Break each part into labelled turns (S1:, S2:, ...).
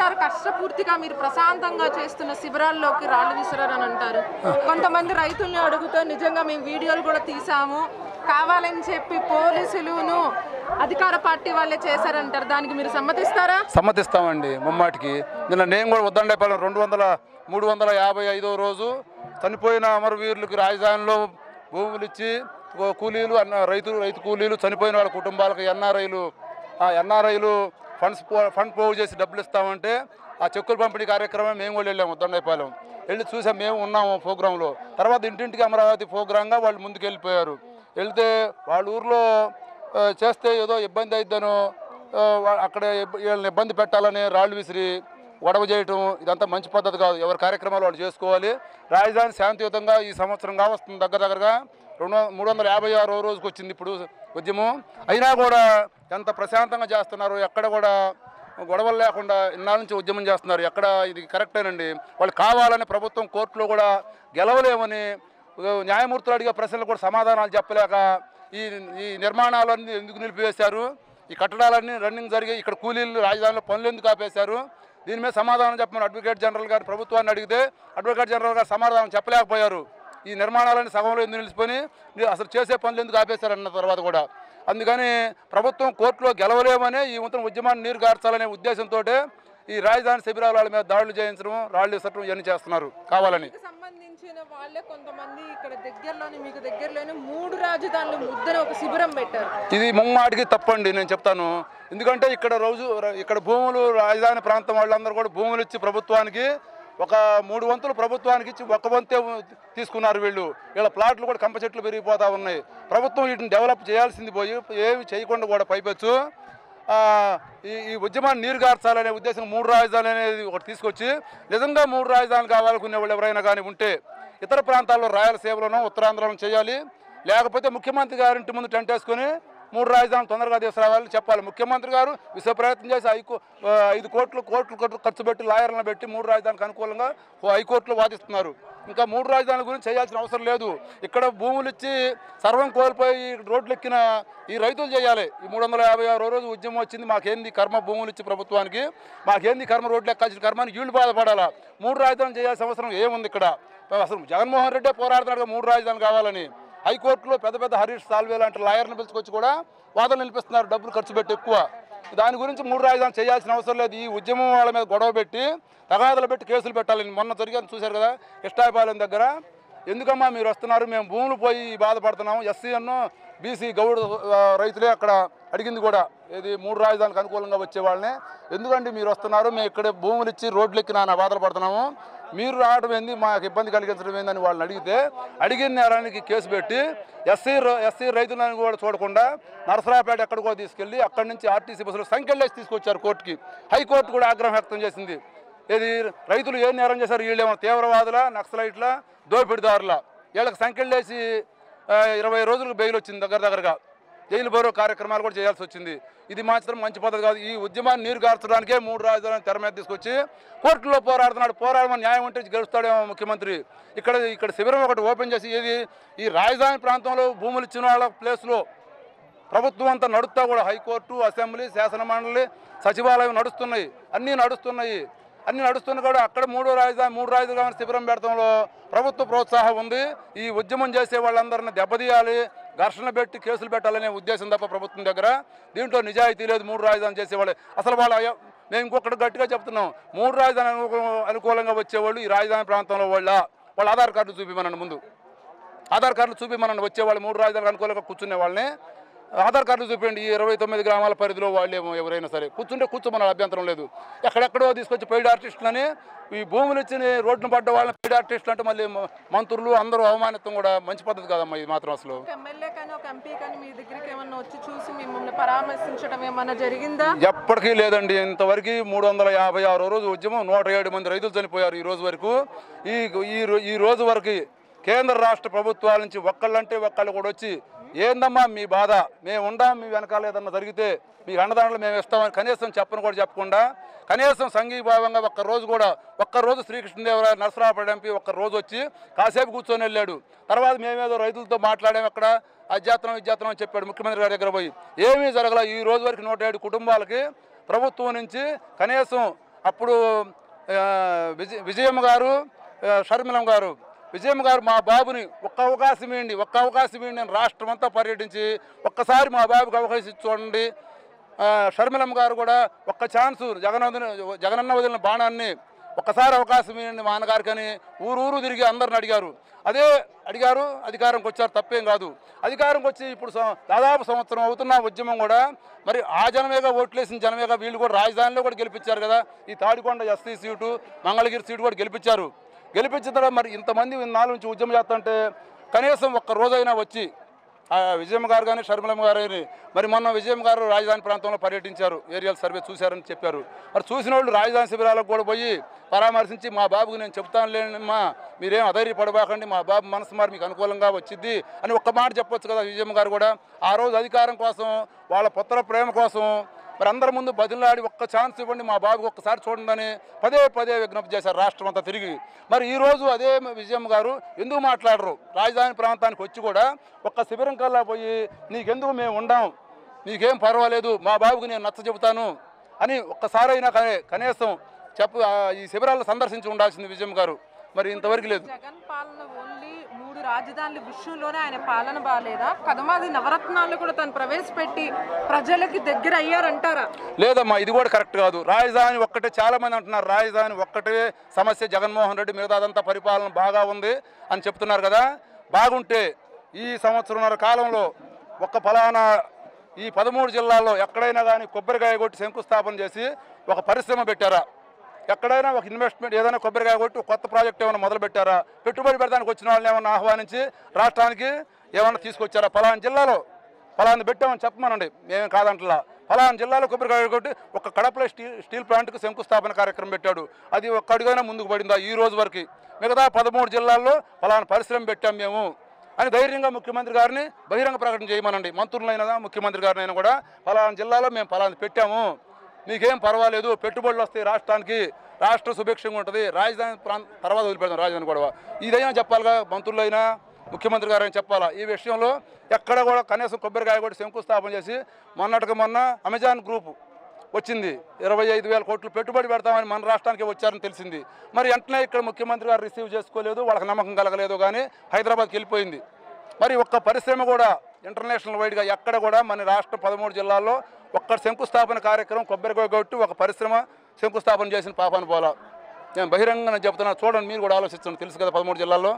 S1: గారు కష్టపూర్తిగా మీరు ప్రశాంతంగా చేస్తున్న శిబిరాల్లోకి రాళ్ళు విసిరారని అంటారు కొంతమంది రైతుల్ని అడుగుతూ నిజంగా మేము వీడియోలు కూడా తీసాము కావాలని చెప్పి పోలీసులును అధికార పార్టీ వాళ్ళే చేశారంటారు దానికి మీరు సమ్మతిస్తారా
S2: సమ్మతిస్తామండి ముమ్మాటికి నిన్న నేను కూడా ఉద్దండేపాలెం రెండు వందల మూడు వందల యాభై ఐదో రోజు చనిపోయిన అమరవీరులకు రాజధానిలో భూములు ఇచ్చి కూ- కూలీలు అన్న రైతులు రైతు కూలీలు చనిపోయిన వాళ్ళ కుటుంబాలకు ఎన్ఆర్ఐలు ఆ ఎన్ఆర్ఐలు ఫండ్స్ పో- ఫండ్ పోగు చేసి డబ్బులు ఇస్తామంటే ఆ చెక్కుల పంపిణీ కార్యక్రమం మేము కూడా వెళ్ళాము ఉద్దండేపాలెం వెళ్ళి చూసాం మేము ఉన్నాము ప్రోగ్రాంలో తర్వాత ఇంటింటికి అమరావతి ప్రోగ్రాంగా వాళ్ళు ముందుకు వెళ్ళిపోయారు వెళ్తే వాళ్ళ ఊర్లో ఆ, చేస్తే ఏదో ఇబ్బంది అయిద్దనో ఆ, వా- అక్కడ ఇబ్బ- వీళ్ళని ఇబ్బంది పెట్టాలని రాళ్ళు విసిరి గొడవ చేయటం ఇదంతా మంచి పద్ధతి కాదు ఎవరి కార్యక్రమాలు వాళ్ళు చేసుకోవాలి రాజధాని శాంతియుతంగా ఈ సంవత్సరంగా వస్తుంది దగ్గర దగ్గరగా రెండు వం- మూడు వందల యాభై ఆరో రోజుకి వచ్చింది ఇప్పుడు ఉద్యమం అయినా కూడా ఎంత ప్రశాంతంగా చేస్తున్నారు ఎక్కడ కూడా గొడవలు లేకుండా ఇన్నాళ్ళ నుంచి ఉద్యమం చేస్తున్నారు ఎక్కడ ఇది కరెక్టేనండి వాళ్ళు కావాలని ప్రభుత్వం కోర్టులో కూడా గెలవలేమని ఆ, న్యాయమూర్తులు అడిగే ప్రశ్నలు కూడా సమాధానాలు చెప్పలేక ఈ ఈ నిర్మాణాలన్నీ ఎందుకు నిలిపివేశారు ఈ కట్టడాలన్నీ రన్నింగ్ జరిగి ఇక్కడ కూలీలు రాజధానిలో పనులు ఎందుకు ఆపేశారు దీని మీద సమాధానం చెప్పమని అడ్వకేట్ జనరల్ గారు ప్రభుత్వాన్ని అడిగితే అడ్వకేట్ జనరల్ గారు సమాధానం చెప్పలేకపోయారు ఈ నిర్మాణాలన్నీ సగంలో ఎందుకు నిలిచిపోయి మీరు అసలు చేసే పనులు ఎందుకు ఆపేశారన్న తర్వాత కూడా అందుకని ప్రభుత్వం కోర్టులో గెలవలేమనే ఈ ఉత్తరం ఉద్యమాన్ని నీరు గార్చాలనే ఉద్దేశంతో ఈ రాజధాని శిబిరాల వాళ్ళ మీద దాడులు చేయించడం రాళ్ళు విసరడం ఇవన్నీ చేస్తున్నారు కావాలని
S1: మీకు సంబంధించిన వాళ్ళే కొంతమంది ఇక్కడ దగ్గరలోని మీకు దగ్గరలోని మూడు రాజధానులు ముద్దన ఒక శిబిరం పెట్టారు
S2: ఇది ముమ్మాటికి తప్పండి నేను చెప్తాను ఎందుకంటే ఇక్కడ రోజు ఇక్కడ భూములు రాజధాని ప్రాంతం వాళ్ళందరూ కూడా భూములు ఇచ్చి ప్రభుత్వానికి ఒక మూడు వంతులు ప్రభుత్వానికి ఇచ్చి ఒక్క వంతే తీసుకున్నారు వీళ్ళు వీళ్ళ ప్లాట్లు కూడా కంప చెట్లు పెరిగిపోతా ఉన్నాయి ప్రభుత్వం వీటిని డెవలప్ చేయాల్సింది పోయి ఏమి చేయకుండా కూడా పైపెచ్చు ఆ, ఈ ఈ ఉద్యమాన్ని నీరు గార్చాలనే ఉద్దేశం మూడు రాజధానులు అనేది ఒకటి తీసుకొచ్చి నిజంగా మూడు రాజధానులు కావాలనుకునే వాళ్ళు ఎవరైనా కానీ ఉంటే ఇతర ప్రాంతాల్లో రాయలసీమలోనో ఉత్తరాంధ్రలో చేయాలి లేకపోతే ముఖ్యమంత్రి గారింటి ముందు టెంట్ వేసుకొని మూడు రాజధానులు తొందరగా తీసుకురావాలని చెప్పాలి ముఖ్యమంత్రి గారు విశ్వ ప్రయత్నం చేసి ఐకో ఆ, ఐదు కోట్లు కోట్లు ఖర్చు- ఖర్చు పెట్టి లాయర్లను పెట్టి మూడు రాజధానికి అనుకూలంగా ఓ హైకోర్టులో వాదిస్తున్నారు ఇంకా మూడు రాజధానుల గురించి చేయాల్సిన అవసరం లేదు ఇక్కడ భూములు ఇచ్చి సర్వం కోల్పోయి రోడ్లు ఎక్కిన ఈ రైతులు చేయాలి ఈ మూడు వందల యాభై ఆరో రోజు ఉద్యమం వచ్చింది మాకేంది కర్మ భూములు ఇచ్చి ప్రభుత్వానికి మాకేంది కర్మ రోడ్లు ఎక్కాల్సిన కర్మని వీళ్ళు బాధపడాలా మూడు రాజధానులు చేయాల్సిన అవసరం ఏముంది ఇక్కడ అసలు జగన్మోహన్ రెడ్డే పోరాడుతున్నాడు మూడు రాజధానులు కావాలని హైకోర్టులో పెద్ద పెద్ద హరీష్ సాల్వే లాంటి లాయర్ని పిలుచుకొచ్చి కూడా వాదనలు నిలిపిస్తున్నారు డబ్బులు ఖర్చు పెట్టి ఎక్కువ దాని గురించి మూడు రాజధానులు చేయాల్సిన అవసరం లేదు ఈ ఉద్యమం వాళ్ళ మీద గొడవ పెట్టి తగాదలు పెట్టి కేసులు పెట్టాలని మొన్న జరిగాను చూశారు కదా ఇష్టాయపాలెం దగ్గర ఎందుకమ్మా మీరు వస్తున్నారు మేము భూములు పోయి బాధపడుతున్నాము ఎస్సీ అన్నో బీసీ గౌడ్ ఆ, రైతులే అక్కడ అడిగింది కూడా ఇది మూడు రాజధానికి అనుకూలంగా వచ్చే వాళ్ళని ఎందుకంటే మీరు వస్తున్నారు మేము ఇక్కడ భూములు ఇచ్చి రోడ్లు ఎక్కి నా బాధలు పడుతున్నాము మీరు రావడం ఏంది మాకు ఇబ్బంది కలిగించడం ఏందని వాళ్ళని అడిగితే అడిగిన నేరానికి కేసు పెట్టి ఎస్సీ ర- ఎస్సీ రైతులను కూడా చూడకుండా నరసరాపేట ఎక్కడికో తీసుకెళ్ళి అక్కడి నుంచి ఆర్టీసీ బస్సులు సంఖ్యలేసి తీసుకొచ్చారు కోర్టుకి హైకోర్టు కూడా ఆగ్రహం వ్యక్తం చేసింది ఇది రైతులు ఏం నేరం చేశారు వీళ్ళు ఏమో తీవ్రవాదుల నక్సలైట్ల దోపిడిదారుల వీళ్ళకి సంఖ్యలేసి ఇరవై రోజులకు బెయిల్ వచ్చింది దగ్గర దగ్గరగా జైలు బోరో కార్యక్రమాలు కూడా చేయాల్సి వచ్చింది ఇది మాత్రం మంచి పద్ధతి కాదు ఈ ఉద్యమాన్ని నీరు గార్చడానికే మూడు రాజధానులు తెర మీద తీసుకొచ్చి కోర్టులో పోరాడుతున్నాడు పోరాడమని న్యాయం ఉంటే గెలుస్తాడేమో ముఖ్యమంత్రి ఇక్కడ ఇక్కడ శిబిరం ఒకటి ఓపెన్ చేసి ఏది ఈ రాజధాని ప్రాంతంలో భూములు ఇచ్చిన వాళ్ళ ప్లేస్లో ప్రభుత్వం అంతా నడుస్తా కూడా హైకోర్టు అసెంబ్లీ శాసన మండలి సచివాలయం నడుస్తున్నాయి అన్నీ నడుస్తున్నాయి అన్నీ నడుస్తున్నా కూడా అక్కడ మూడో రాజధాని మూడు రాజధాని శిబిరం పెడతంలో ప్రభుత్వ ప్రోత్సాహం ఉంది ఈ ఉద్యమం చేసే వాళ్ళందరిని దెబ్బతీయాలి ఘర్షణ పెట్టి కేసులు పెట్టాలనే ఉద్దేశం తప్ప ప్రభుత్వం దగ్గర దీంట్లో నిజాయితీ లేదు మూడు రాజధాని చేసేవాళ్ళు అసలు వాళ్ళ మేము ఇంకొకటి గట్టిగా చెప్తున్నాం మూడు రాజధాని అనుకూ- అనుకూలంగా వచ్చేవాళ్ళు ఈ రాజధాని ప్రాంతంలో వాళ్ళ వాళ్ళ ఆధార్ కార్డు చూపిమనండి ముందు ఆధార్ కార్డులు చూపిమనండి వచ్చేవాళ్ళు మూడు రాజధానులు అనుకూలంగా కూర్చునే వాళ్ళని ఆధార్ కార్డులు చూపించండి ఈ ఇరవై తొమ్మిది గ్రామాల పరిధిలో వాళ్ళేమో ఎవరైనా సరే కూర్చుంటే కూర్చోమని అభ్యంతరం లేదు ఎక్కడెక్కడో తీసుకొచ్చి పెయిడ్ ఆర్టిస్టులని ఈ భూములు ఇచ్చి రోడ్డును పడ్డ వాళ్ళని పెయిడ్ ఆర్టిస్టులు అంటే మళ్ళీ మ- మంత్రులు అందరూ అవమానితం కూడా మంచి పద్ధతి కాదమ్మా ఇది మాత్రం అసలు
S1: ఒక ఎమ్మెల్యే కానీ ఒక ఎంపీ కానీ మీ దగ్గరికి ఏమన్నా వచ్చి చూసి మిమ్మల్ని పరామర్శించడం ఏమన్నా జరిగిందా
S2: ఎప్పటికీ లేదండి ఇంతవరకు మూడు వందల యాభై ఆరో రోజు ఉద్యమం నూట ఏడు మంది రైతులు చనిపోయారు ఈ రోజు వరకు ఈ ఈ రో- ఈ రోజు వరకు కేంద్ర రాష్ట్ర ప్రభుత్వాల నుంచి ఒక్కళ్ళంటే ఒక్కళ్ళు కూడా వచ్చి ఏందమ్మా మీ బాధ మేము ఉండాం మీ వెనకాల ఏదన్నా జరిగితే మీకు అండదాండలు మేము ఇస్తామని కనీసం చెప్పను కూడా చెప్పకుండా కనీసం సంఘీభావంగా ఒక్క రోజు కూడా ఒక్క రోజు శ్రీకృష్ణదేవరాయ నరసరాపేట ఎంపీ ఒక్క రోజు వచ్చి కాసేపు కూర్చొని వెళ్ళాడు తర్వాత మేమేదో రైతులతో మాట్లాడాము అక్కడ అధ్యాత్రం విద్యాత్రం అని చెప్పాడు ముఖ్యమంత్రి గారి దగ్గర పోయి ఏమీ జరగల ఈ రోజు వరకు నూట ఏడు కుటుంబాలకి ప్రభుత్వం నుంచి కనీసం అప్పుడు ఆ, విజయ విజయమ్మ గారు ఆ, షర్మిలమ్మ గారు విజయమ్మ గారు మా బాబుని ఒక్క అవకాశం ఇవ్వండి ఒక్క అవకాశం ఇవ్వండి నేను రాష్ట్రం అంతా పర్యటించి ఒక్కసారి మా బాబుకి అవకాశం ఇచ్చి చూడండి ఆ, షర్మిలమ్మ గారు కూడా ఒక్క ఛాన్సు జగన్ వదిలిన జగనన్న వదిలిన బాణాన్ని ఒక్కసారి అవకాశం ఇవ్వండి మా నాన్నగారికి అని ఊరు ఊరు తిరిగి అందరిని అడిగారు అదే అడిగారు అధికారంకి వచ్చారు తప్పేం కాదు అధికారంకి వచ్చి ఇప్పుడు సం- దాదాపు సంవత్సరం అవుతున్న ఉద్యమం కూడా మరి ఆ జనమేగా ఓట్లేసిన జనమేగా వీళ్ళు కూడా రాజధానిలో కూడా గెలిపించారు కదా ఈ Tadikonda SC seat Mangalagiri seat కూడా గెలిపించారు గెలిపించిన తర్వాత మరి ఇంతమంది నాలుగు నుంచి ఉద్యమం చేస్తుంటే కనీసం ఒక్క రోజైనా వచ్చి ఆ విజయమ్మ గారు కానీ షర్మిలమ్మ గారు కానీ మరి మొన్న విజయమ్మ గారు రాజధాని ప్రాంతంలో పర్యటించారు ఏరియల్ సర్వే చూశారని చెప్పారు మరి చూసిన వాళ్ళు రాజధాని శిబిరాలకు కూడా పోయి పరామర్శించి మా బాబుకు నేను చెప్తాను లేనమ్మా మీరేం అధైర్యపడబాకండి మా బాబు మనసు మరి మీకు అనుకూలంగా వచ్చింది అని ఒక్క మాట చెప్పొచ్చు కదా విజయమ్మ గారు కూడా ఆ రోజు అధికారం కోసం వాళ్ళ పుత్ర ప్రేమ కోసం మరి అందరి ముందు బదిలాడి ఒక్క ఛాన్స్ ఇవ్వండి మా బాబుకి ఒక్కసారి చూడండి అని పదే పదే విజ్ఞప్తి చేశారు రాష్ట్రం అంతా తిరిగి మరి ఈ రోజు అదే విజయమ్మ గారు ఎందుకు మాట్లాడరు రాజధాని ప్రాంతానికి వచ్చి కూడా ఒక్క శిబిరం కల్లా పోయి నీకెందుకు మేము ఉండాం నీకేం పర్వాలేదు మా బాబుకి నేను నచ్చ చెబుతాను అని ఒక్కసారైనా కనే- కనీసం చెప్పు ఆ, ఈ శిబిరాలను సందర్శించి ఉండాల్సింది విజయమ్మ గారు మరి ఇంతవరకు లేదు
S1: జగన్ పాలన ఓన్లీ మూడు రాజధానుల విషయంలోనే ఆయన పాలన బాగాలేదా కదమాది నవరత్నాలు కూడా తను ప్రవేశపెట్టి ప్రజలకి దగ్గర అయ్యారంటారా
S2: లేదమ్మా ఇది కూడా కరెక్ట్ కాదు రాజధాని ఒక్కటే చాలా మంది అంటున్నారు రాజధాని ఒక్కటే సమస్య జగన్మోహన్ రెడ్డి మిగతాదంతా పరిపాలన బాగా ఉంది అని చెప్తున్నారు కదా బాగుంటే ఈ సంవత్సరంన్నర కాలంలో ఒక్క ఫలానా ఈ పదమూడు జిల్లాల్లో ఎక్కడైనా కానీ కొబ్బరికాయ కొట్టి శంకుస్థాపన చేసి ఒక పరిశ్రమ పెట్టారా ఎక్కడైనా ఒక ఇన్వెస్ట్మెంట్ ఏదైనా కొబ్బరికాయ కొట్టి ఒక కొత్త ప్రాజెక్ట్ ఏమైనా మొదలు పెట్టారా పెట్టుబడి పెడతానికి వచ్చిన వాళ్ళని ఏమైనా ఆహ్వానించి రాష్ట్రానికి ఏమైనా తీసుకొచ్చారా ఫలానా జిల్లాలో ఫలానా పెట్టామని చెప్పమనండి మేమేం కాదంటలా ఫలానా జిల్లాలో కొబ్బరికాయ కొట్టి ఒక కడపలో స్టీల్ స్టీల్ ప్లాంట్కి శంకుస్థాపన కార్యక్రమం పెట్టాడు అది ఒక్క అడుగైనా ముందుకు పడిందా ఈ రోజు వరకు మిగతా పదమూడు జిల్లాల్లో ఫలానా పరిశ్రమ పెట్టాం మేము అని ధైర్యంగా ముఖ్యమంత్రి గారిని బహిరంగ ప్రకటన చేయమనండి మంత్రులైనా ముఖ్యమంత్రి గారినైనా కూడా ఫలానా జిల్లాలో మేము ఫలానా పెట్టాము మీకేం పర్వాలేదు పెట్టుబడులు వస్తాయి రాష్ట్రానికి రాష్ట్ర సుభిక్షంగా ఉంటుంది రాజధాని ప్రాంత తర్వాత వదిలిపెడతాం రాజధాని గొడవ ఇదైనా చెప్పాలిగా మంత్రులైనా ముఖ్యమంత్రి గారు చెప్పాలా ఈ విషయంలో ఎక్కడ కూడా కనీసం కొబ్బరికాయ కూడా శంకుస్థాపన చేసి మొన్నటికి మొన్న అమెజాన్ గ్రూప్ వచ్చింది ఇరవై ఐదు వేల కోట్లు పెట్టుబడి పెడతామని మన రాష్ట్రానికి వచ్చారని తెలిసింది మరి వెంటనే ఇక్కడ ముఖ్యమంత్రి గారు రిసీవ్ చేసుకోలేదు వాళ్ళకి నమ్మకం కలగలేదు కానీ హైదరాబాద్కి వెళ్ళిపోయింది మరి ఒక్క పరిశ్రమ కూడా ఇంటర్నేషనల్ వైడ్గా ఎక్కడ కూడా మన రాష్ట్ర పదమూడు జిల్లాల్లో ఒక్క శంకుస్థాపన కార్యక్రమం కొబ్బరికాయ కొట్టి ఒక పరిశ్రమ శంకుస్థాపన చేసిన పాపాను పోలా నేను బహిరంగంగా చెప్తున్నా చూడండి మీరు కూడా ఆలోచించండి తెలుసు కదా పదమూడు జిల్లాల్లో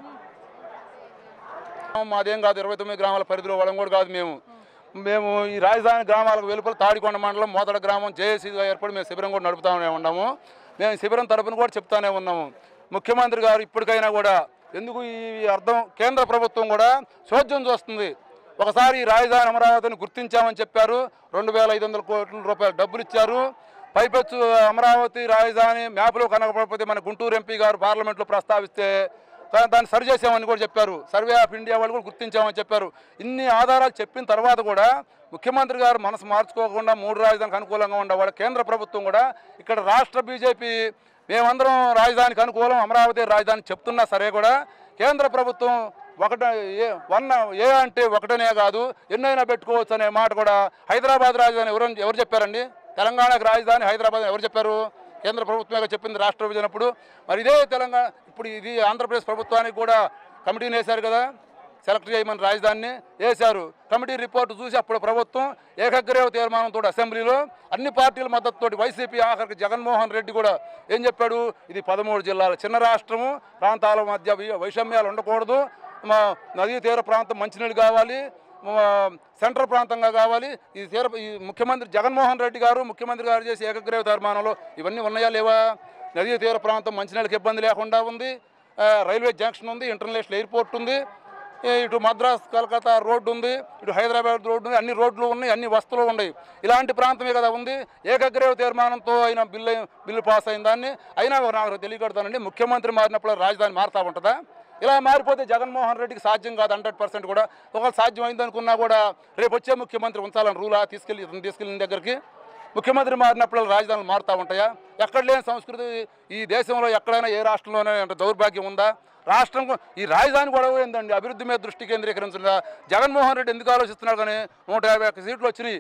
S2: మాదేం కాదు ఇరవై తొమ్మిది గ్రామాల పరిధిలో వాళ్ళం కూడా కాదు మేము మేము ఈ రాజధాని గ్రామాలకు వెలుపల తాడికొండ మండలం మోదడ గ్రామం జేఏసీగా ఏర్పడి మేము శిబిరం కూడా నడుపుతానే ఉన్నాము మేము ఈ శిబిరం తరపున కూడా చెప్తానే ఉన్నాము ముఖ్యమంత్రి గారు ఇప్పటికైనా కూడా ఎందుకు ఈ అర్థం కేంద్ర ప్రభుత్వం కూడా చోద్యం చూస్తుంది ఒకసారి ఈ రాజధాని అమరావతిని గుర్తించామని చెప్పారు రెండు వేల ఐదు వందల కోట్ల రూపాయలు డబ్బులు ఇచ్చారు పైపెచ్చు అమరావతి రాజధాని మ్యాప్లో కనకపోతే మన గుంటూరు ఎంపీ గారు పార్లమెంట్లో ప్రస్తావిస్తే దా- దాన్ని సరి చేసామని కూడా చెప్పారు సర్వే ఆఫ్ ఇండియా వాళ్ళు కూడా గుర్తించామని చెప్పారు ఇన్ని ఆధారాలు చెప్పిన తర్వాత కూడా ముఖ్యమంత్రి గారు మనసు మార్చుకోకుండా మూడు రాజధానికి అనుకూలంగా ఉండేవాడు కేంద్ర ప్రభుత్వం కూడా ఇక్కడ రాష్ట్ర బీజేపీ మేమందరం రాజధానికి అనుకూలం అమరావతి రాజధాని చెప్తున్నా సరే కూడా కేంద్ర ప్రభుత్వం ఒకట ఏ వన్ ఏ అంటే ఒకటనే కాదు ఎన్నైనా పెట్టుకోవచ్చు అనే మాట కూడా హైదరాబాద్ రాజధాని ఎవరు ఎవరు చెప్పారండి తెలంగాణకు రాజధాని హైదరాబాద్ అని ఎవరు చెప్పారు కేంద్ర ప్రభుత్వమే చెప్పింది రాష్ట్ర విభజనప్పుడు మరి ఇదే తెలంగాణ ఇప్పుడు ఇది ఆంధ్రప్రదేశ్ ప్రభుత్వానికి కూడా కమిటీని వేశారు కదా సెలెక్ట్ చేయమని రాజధానిని వేశారు కమిటీ రిపోర్టు చూసి అప్పుడు ప్రభుత్వం ఏకగ్రీవ తీర్మానంతో అసెంబ్లీలో అన్ని పార్టీల మద్దతుతోటి వైసీపీ ఆఖరికి జగన్మోహన్ రెడ్డి కూడా ఏం చెప్పాడు ఇది పదమూడు జిల్లాల చిన్న రాష్ట్రము ప్రాంతాల మధ్య వై- వైషమ్యాలు ఉండకూడదు మా నదీ తీర ప్రాంతం మంచినీళ్ళు కావాలి మా సెంట్రల్ ప్రాంతంగా కావాలి ఈ తీర ఈ ముఖ్యమంత్రి జగన్మోహన్ రెడ్డి గారు ముఖ్యమంత్రి గారు చేసే ఏకగ్రీవ తీర్మానంలో ఇవన్నీ ఉన్నాయా లేవా నదీ తీర ప్రాంతం మంచినీళ్ళకి ఇబ్బంది లేకుండా ఉంది ఆ, రైల్వే జంక్షన్ ఉంది ఇంటర్నేషనల్ ఎయిర్పోర్ట్ ఉంది ఏ, ఇటు మద్రాస్ కలకత్తా రోడ్డు ఉంది ఇటు హైదరాబాద్ రోడ్డు ఉంది అన్ని రోడ్లు ఉన్నాయి అన్ని వస్తువులు ఉన్నాయి ఇలాంటి ప్రాంతమే కదా ఉంది ఏకగ్రీవ తీర్మానంతో అయిన బిల్లు బిల్లు పాస్ అయిన దాన్ని అయినా నాకు తెలియకడతానండి ముఖ్యమంత్రి మారినప్పుడు రాజధాని మారుతా ఉంటుందా ఇలా మారిపోతే జగన్మోహన్ రెడ్డికి సాధ్యం కాదు హండ్రెడ్ పర్సెంట్ కూడా ఒకవేళ సాధ్యం అయిందనుకున్నా కూడా రేపు వచ్చే ముఖ్యమంత్రి ఉంచాలని రూలా తీసుకెళ్ళి ఇతను తీసుకెళ్ళిన దగ్గరికి ముఖ్యమంత్రి మారినప్పుడు రాజధానులు మారుతూ ఉంటాయా ఎక్కడ లేని సంస్కృతి ఈ దేశంలో ఎక్కడైనా ఏ రాష్ట్రంలోనే అంత దౌర్భాగ్యం ఉందా రాష్ట్రం కు- ఈ రాజధాని గొడవ ఏందండి అభివృద్ధి మీద దృష్టి కేంద్రీకరించిందా జగన్మోహన్ రెడ్డి ఎందుకు ఆలోచిస్తున్నాడు కానీ నూట యాభై ఒక్క సీట్లు వచ్చినాయి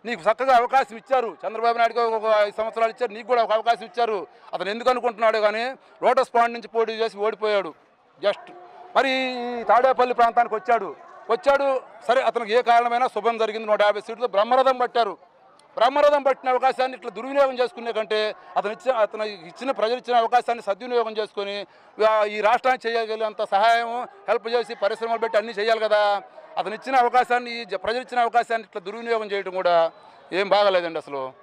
S2: నీకు చక్కగా అవకాశం ఇచ్చారు చంద్రబాబు నాయుడుకి ఒక ఐదు సంవత్సరాలు ఇచ్చారు నీకు కూడా ఒక అవకాశం ఇచ్చారు అతను ఎందుకు అనుకుంటున్నాడు కానీ లోటస్ పాయింట్ నుంచి పోటీ చేసి ఓడిపోయాడు జస్ట్ మరి ఈ తాడేపల్లి ప్రాంతానికి వచ్చాడు వచ్చాడు సరే అతనికి ఏ కారణమైనా శుభం జరిగింది నూట యాభై సీట్లు బ్రహ్మరథం పట్టారు బ్రహ్మరథం పట్టిన అవకాశాన్ని ఇట్లా దుర్వినియోగం చేసుకునే కంటే అతను ఇచ్చిన అతను ఇచ్చిన ప్రజలు ఇచ్చిన అవకాశాన్ని సద్వినియోగం చేసుకొని ఆ, ఈ రాష్ట్రానికి చేయగలిగినంత సహాయం హెల్ప్ చేసి పరిశ్రమలు పెట్టి అన్నీ చేయాలి కదా అతను ఇచ్చిన అవకాశాన్ని ఈ జ- ప్రజలు ఇచ్చిన అవకాశాన్ని ఇట్లా దుర్వినియోగం చేయడం కూడా ఏం బాగాలేదండి అసలు